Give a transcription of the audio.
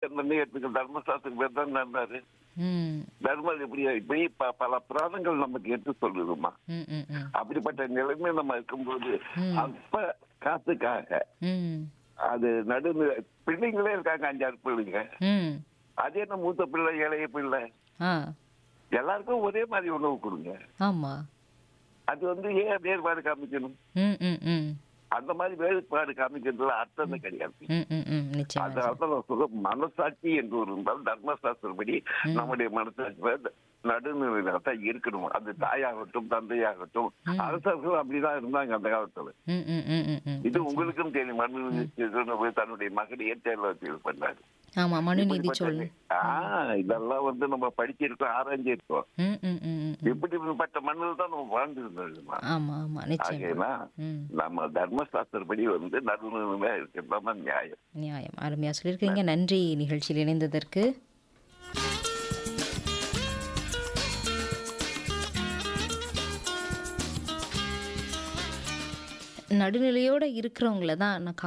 தண்டனை எடுத்துக்க தர்மசாஸ்திரம் பேர் தான் நடந்தாரு ம் தர்மம் இப்படி இப்படி ப- பல புராணங்கள் நமக்கு எடுத்து சொல்லுதுமா ம் ம் ம் அப்படிப்பட்ட நிலைமை நம்ம இருக்கும்போது ம். அப்ப காத்துக்காக ம் அது நடு பிள்ளைங்களே இருக்காங்க அஞ்சாறு பிள்ளைங்க ம் அது என்ன மூத்த பிள்ளை இளைய பிள்ளை ஆ எல்லாருக்கும் ஒரே மாதிரி உணவு கொடுங்க ஆமா அது வந்து ஏன் வேறுபாடு காமிக்கணும் ம் ம் ம் அந்த மாதிரி வேறுபாடு காமிக்கிறதுல அர்த்தமே கிடையாது ம் ம் ம் நிச்சயமா அதனால நான் சொல்ல மனசாட்சி என்று ஒரு இருந்தால் தர்மசாஸ்திரப்படி நம்முடைய மனசாட்சி நடுநிலையில தான் இருக்கணும் அது தாயாகட்டும் தந்தையாகட்டும் அரசர்கள் அப்படிதான் இருந்தாங்க அந்த காலத்துல ம் ம் ம் ம் ம் இது உங்களுக்கும் தெரியும் மனு தன்னுடைய மகனையே தேர்வு பண்ணாரு ஆமா மனுநீதி சொல் ஆஹ் இதெல்லாம் வந்து நம்ம படிச்சிருக்கோம் ஆராய்ஞ்சிருக்கோம் ம் ம் ம் ம் இப்படிப்பட்ட மண்ணில் தான் நம்ம வாழ்ந்துருந்தோம் ஆமா ஆமா நிச்சயமா ஆகையினா ம் நம்ம தர்மசாஸ்திரப்படி வந்து நடுநிலையா இருக்கிறது தான் நியாயம் நியாயம் அருமையா சொல்லியிருக்கீங்க நன்றி நிகழ்ச்சியில் இணைந்ததற்கு நடுநிலையோட இருக்கிறவங்கள தான் நான்